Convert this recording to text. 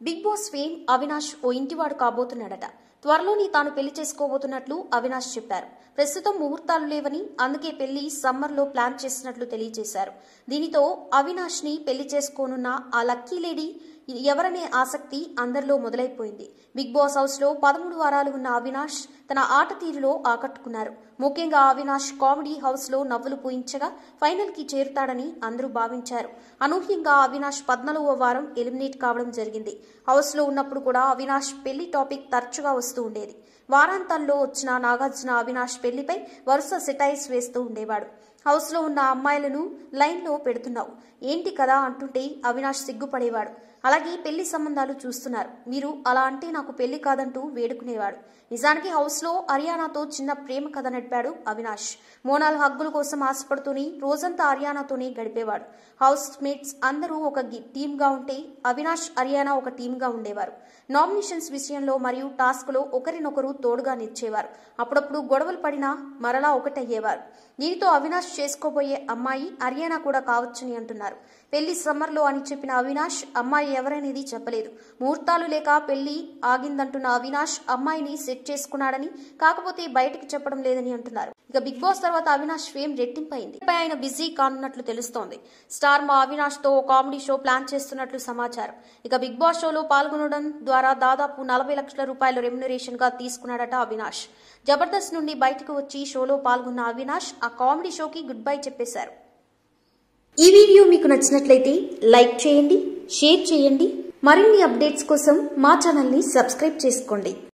big Boss fame Avinash ఓ ఇంటివాడు కాబోతున్నాడట త్వరలోని తాను పెళ్లి చేసుకోబోతున్నట్లు అవినాష్ చెప్పారు ప్రస్తుతం ముహూర్తాలు లేవని అందుకే పెళ్లి సమ్మర్లో ప్లాన్ చేసినట్లు తెలియజేశారు దీనితో అవినాష్ ని పెళ్లి చేసుకోనున్న ఆ లక్కీ లేడీ ఎవరనే ఆసక్తి అందరిలో మొదలైపోయింది బిగ్ బాస్ హౌస్ లో పదమూడు వారాలు ఉన్న అవినాష్ తన ఆట తీరులో ఆకట్టుకున్నారు ముఖ్యంగా అవినాష్ కామెడీ హౌస్ లో నవ్వులు పూయించగా ఫైనల్ కి చేరుతాడని అందరూ భావించారు అనూహ్యంగా అవినాష్ పద్నాలుగవ వారం ఎలిమినేట్ కావడం జరిగింది హౌస్ లో ఉన్నప్పుడు కూడా అవినాష్ పెళ్లి టాపిక్ తరచుగా వస్తూ ఉండేది వారాంతాల్లో వచ్చిన నాగార్జున అవినాష్ పెళ్లిపై వరుస సెటైర్స్ వేస్తూ ఉండేవాడు హౌస్ లో ఉన్న అమ్మాయిలను లైన్ లో పెడుతున్నావు ఏంటి కదా అంటుంటే అవినాష్ సిగ్గుపడేవాడు అలాగే పెళ్లి సంబంధాలు చూస్తున్నారు మీరు అలా అంటే నాకు పెళ్లి కాదంటూ వేడుకునేవాడు నిజానికి హౌస్ లో హర్యానాతో చిన్న ప్రేమ కథ నడిపాడు అవినాష్ మోనాల్ హగ్గుల కోసం ఆశపడుతూనే రోజంతా హర్యానాతోనే గడిపేవాడు హౌస్ మేట్స్ అందరూ ఒక టీమ్ గా ఉంటే అవినాష్ హర్యానా ఒక టీమ్ గా ఉండేవారు నామినేషన్స్ విషయంలో మరియు టాస్క్ లో ఒకరినొకరు తోడుగా నిలిచేవారు అప్పుడప్పుడు గొడవలు పడినా మరలా ఒకటయ్యేవారు దీనితో అవినాష్ చేసుకోబోయే అమ్మాయి హర్యానా కూడా కావచ్చని అంటున్నారు పెళ్లి సమ్మర్లో అని చెప్పిన అవినాష్ అమ్మాయి ఎవరనేది చెప్పలేదు ముహూర్తాలు లేక పెళ్లి ఆగిందంటున్న అవినాష్ అమ్మాయిని సెట్ చేసుకున్నాడని కాకపోతే బయటకు చెప్పడం లేదని అంటున్నారు ఇక బిగ్ బాస్ తర్వాత అవినాష్ ఫేమ్ రెట్టింపైంది పై ఆయన బిజీ కానున్నట్లు తెలుస్తోంది స్టార్ మా అవినాష్ తో ఓ కామెడీ షో ప్లాన్ చేస్తున్నట్లు సమాచారం ఇక బిగ్ బాస్ షోలో పాల్గొనడం ద్వారా దాదాపు నలభై లక్షల రూపాయల రెమ్యునరేషన్ గా తీసుకున్నాడట అవినాష్ జబర్దస్త్ నుండి బయటకు వచ్చి షోలో పాల్గొన్న అవినాష్ ఆ కామెడీ షోకి గుడ్ బై చెప్పేశారు ఈ వీడియో మీకు నచ్చినట్లయితే లైక్ చేయండి షేర్ చేయండి మరిన్ని అప్డేట్స్ కోసం మా ఛానల్ని సబ్స్క్రైబ్ చేసుకోండి